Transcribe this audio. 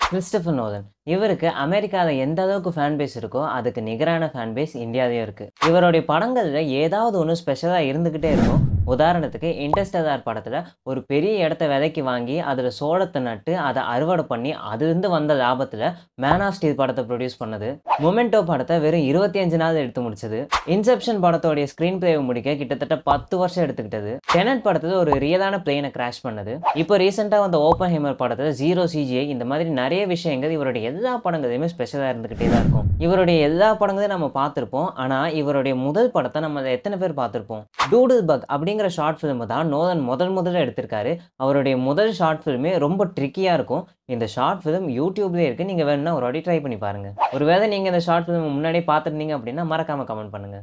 Christopher Nolan இவருக்கு அமெரிக்காவில் எந்த அளவுக்கு ஃபேன் பேஸ் இருக்கோ அதுக்கு நிகரான ஃபேன் பேஸ் இந்தியாவிலையும் இருக்குது இவருடைய படங்களில் ஏதாவது ஒன்று ஸ்பெஷலாக இருந்துக்கிட்டே இருக்கும் உதாரணத்துக்கு இன்டர்ஸ்டெல்லார் படத்தில் ஒரு பெரிய இடத்த விலைக்கு வாங்கி அதில் சோளத்தை நட்டு அதை அறுவடை பண்ணி அதுலேருந்து வந்த லாபத்தில் மேன் ஆஃப் ஸ்டீல் படத்தை ப்ரொடியூஸ் பண்ணது மொமெண்டோ படத்தை வெறும் இருபத்தி அஞ்சு நாள் எடுத்து முடிச்சது இன்செப்ஷன் படத்தோடைய ஸ்க்ரீன் பிளேவை முடிக்க கிட்டத்தட்ட பத்து வருஷம் எடுத்துக்கிட்டது டெனட் படத்தில் ஒரு ரியலான பிளேனை கிராஷ் பண்ணது இப்போ ரீசெண்டாக வந்த ஓப்பன் ஹேமர் படத்தில் ஜீரோ சிஜிஐ இந்த மாதிரி நிறைய விஷயங்கள் இவருடைய எல்லா படங்களையுமே ஸ்பெஷலாக இருந்துக்கிட்டே தான் இருக்கும் இவருடைய எல்லா படங்களையும் நம்ம பார்த்துருப்போம் ஆனால் இவருடைய முதல் படத்தை நம்ம எத்தனை பேர் பார்த்துருப்போம் டூடில் பக் அப்படிங்கிற ஷார்ட் ஃபிலிம் தான் நோலன் முதல் முதல்ல எடுத்திருக்காரு அவருடைய முதல் ஷார்ட் ஃபிலிமே ரொம்ப ட்ரிக்கியாக இருக்கும் இந்த ஷார்ட் ஃபிலிம் யூடியூப்லேயே இருக்குது நீங்கள் வேணும்னா ஒரு வாட்டி ட்ரை பண்ணி பாருங்கள் ஒருவேளை நீங்கள் இந்த ஷார்ட் ஃபிலிம் முன்னாடியே பார்த்துருந்தீங்க அப்படின்னா மறக்காமல் கமெண்ட் பண்ணுங்கள்